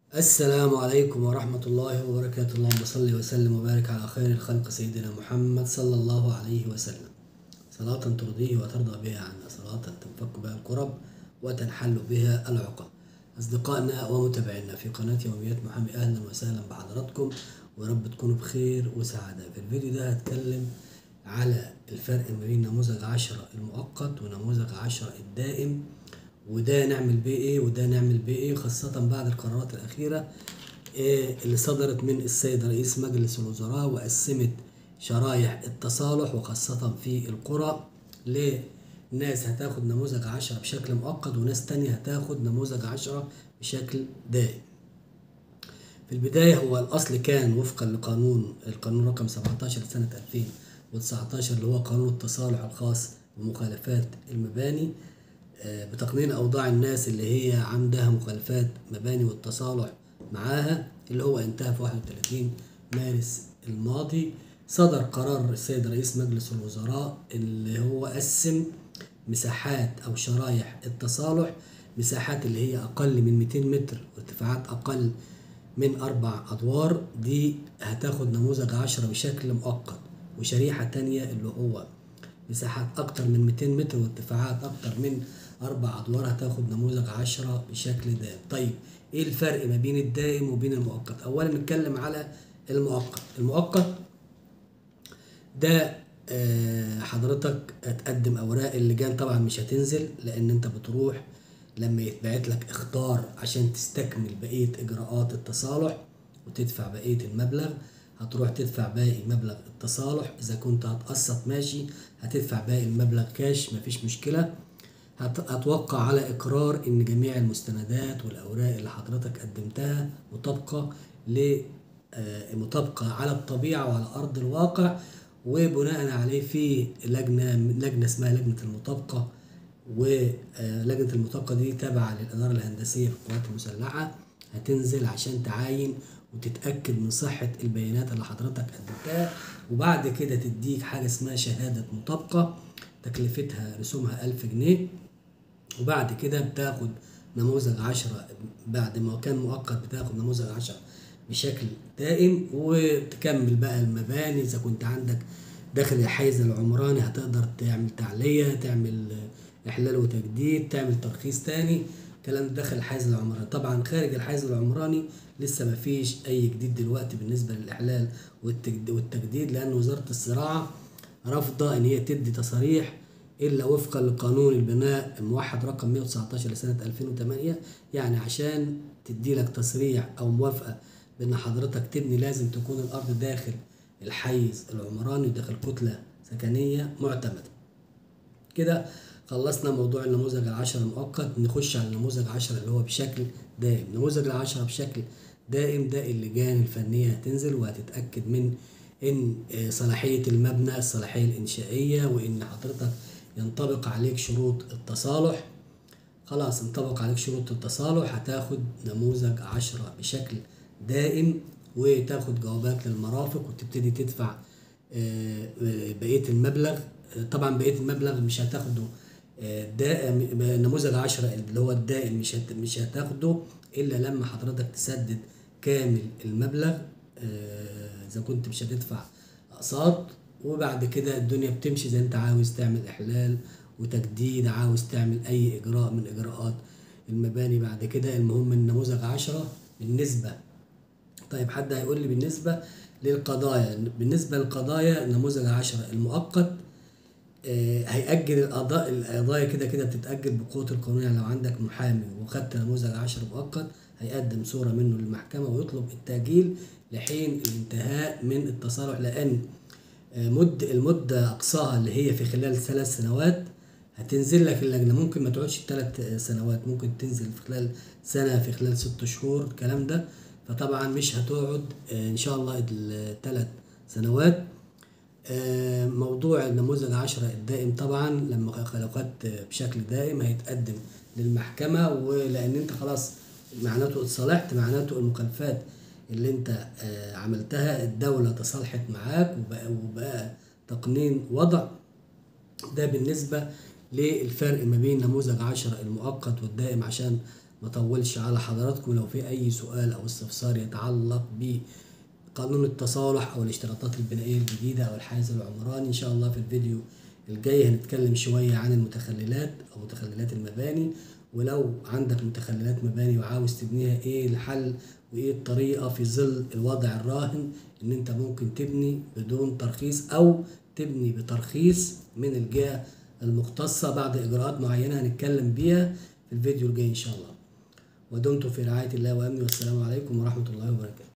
السلام عليكم ورحمة الله وبركاته اللهم صل وسلم وبارك على خير الخلق سيدنا محمد صلى الله عليه وسلم صلاة ترضيه وترضى بها عنا صلاة تنفك بها الكرب وتنحل بها العقب أصدقائنا ومتابعينا في قناة يوميات محمد أهلا وسهلا بحضراتكم ورب تكونوا بخير وسعادة في الفيديو ده هتكلم على الفرق ما بين نموذج عشرة المؤقت ونموذج عشرة الدائم وده نعمل بيه ايه وده نعمل بيه ايه خاصة بعد القرارات الأخيرة إيه اللي صدرت من السيد رئيس مجلس الوزراء وقسمت شرايح التصالح وخاصة في القرى لناس هتاخد نموذج عشرة بشكل مؤقت وناس تانية هتاخد نموذج عشرة بشكل دائم في البداية هو الأصل كان وفقا لقانون القانون رقم 17 سنة 2019 اللي هو قانون التصالح الخاص بمخالفات المباني آه، بتقنين أوضاع الناس اللي هي عندها مخالفات مباني والتصالح معاها اللي هو انتهى في 31 مارس الماضي صدر قرار السيد رئيس مجلس الوزراء اللي هو قسم مساحات أو شرايح التصالح مساحات اللي هي أقل من 200 متر وارتفاعات أقل من أربع أدوار دي هتاخد نموذج عشرة بشكل مؤقت وشريحة تانية اللي هو مساحات أكتر من 200 متر وارتفاعات أكتر من أربع أدوار هتاخد نموذج عشرة بشكل دائم طيب إيه الفرق ما بين الدائم وبين المؤقت أولا نتكلم على المؤقت المؤقت ده آه، حضرتك هتقدم أوراق اللجان طبعا مش هتنزل لأن أنت بتروح لما يتبعت لك اختار عشان تستكمل بقية إجراءات التصالح وتدفع بقية المبلغ هتروح تدفع باقي مبلغ التصالح إذا كنت هتقسط ماشي هتدفع باقي المبلغ كاش مفيش مشكلة هت- هتوقع على إقرار إن جميع المستندات والأوراق اللي حضرتك قدمتها مطابقة ل آه، مطابقة على الطبيعة وعلى أرض الواقع وبناء عليه في لجنة لجنة اسمها لجنة المطابقة ولجنة المطابقة دي تابعة للإدارة الهندسية في القوات المسلحة هتنزل عشان تعاين وتتأكد من صحة البيانات اللي حضرتك قدمتها وبعد كده تديك حاجة اسمها شهادة مطابقة تكلفتها رسومها ألف جنيه وبعد كده بتاخد نموذج عشرة بعد ما كان مؤقت بتاخد نموذج عشرة بشكل دائم وتكمل بقى المباني إذا كنت عندك داخل الحيز العمراني هتقدر تعمل تعلية تعمل إحلال وتجديد تعمل ترخيص تاني الكلام ده داخل الحيز العمراني طبعا خارج الحيز العمراني لسه مفيش أي جديد دلوقتي بالنسبة للإحلال والتجد- والتجديد لأن وزارة الزراعة رافضة إن هي تدي تصاريح إلا وفقا لقانون البناء الموحد رقم 119 لسنة 2008 يعني عشان تدي لك تصريح أو موافقة بإن حضرتك تبني لازم تكون الأرض داخل الحيز العمراني داخل كتلة سكنية معتمدة كده خلصنا موضوع النموذج العشرة المؤقت نخش على النموذج عشرة اللي هو بشكل دائم نموذج العشرة بشكل دائم ده اللجان الفنية هتنزل وهتتأكد من إن آه، صلاحية المبنى الصلاحية الإنشائية وإن حضرتك ينطبق عليك شروط التصالح خلاص انطبق عليك شروط التصالح هتاخد نموذج عشرة بشكل دائم وتاخد جوابات للمرافق وتبتدي تدفع آه، آه، بقية المبلغ آه، طبعا بقية المبلغ مش هتاخده آه، دا نموذج عشرة اللي هو الدائم مش هت مش هتاخده إلا لما حضرتك تسدد كامل المبلغ آه، إذا كنت مش هتدفع أقساط وبعد كده الدنيا بتمشي زي انت عاوز تعمل إحلال وتجديد عاوز تعمل أي إجراء من إجراءات المباني بعد كده المهم النموذج عشرة بالنسبة طيب حد هيقول لي بالنسبة للقضايا بالنسبة للقضايا نموذج عشرة المؤقت آه، هيأجل القضاء القضايا كده كده بتتأجل بقوة القانون يعني لو عندك محامي وخدت نموذج عشر مؤقت هيقدم صورة منه للمحكمة ويطلب التأجيل لحين الانتهاء من التصالح لأن آه، مد المدة أقصاها اللي هي في خلال ثلاث سنوات هتنزل لك اللجنة ممكن ما تقعدش ثلاث سنوات ممكن تنزل في خلال سنة في خلال ست شهور الكلام ده فطبعا مش هتقعد آه، إن شاء الله الثلاث سنوات آه، موضوع النموذج عشرة الدائم طبعا لما خ- لو خدت بشكل دائم هيتقدم للمحكمة ولأن أنت خلاص معناته اتصالحت معناته المخالفات اللي أنت آه، عملتها الدولة تصالحت معاك وبقى, وبقى تقنين وضع ده بالنسبة للفرق ما بين نموذج عشرة المؤقت والدائم عشان ما طولش على حضراتكم لو في اي سؤال او استفسار يتعلق بقانون التصالح او الاشتراطات البنائيه الجديده او الحيز العمراني ان شاء الله في الفيديو الجاي هنتكلم شويه عن المتخللات او متخللات المباني ولو عندك متخللات مباني وعاوز تبنيها ايه الحل وايه الطريقه في ظل الوضع الراهن ان انت ممكن تبني بدون ترخيص او تبني بترخيص من الجهه المختصه بعد اجراءات معينه هنتكلم بيها في الفيديو الجاي ان شاء الله ودمتم في رعايه الله وامنه والسلام عليكم ورحمه الله وبركاته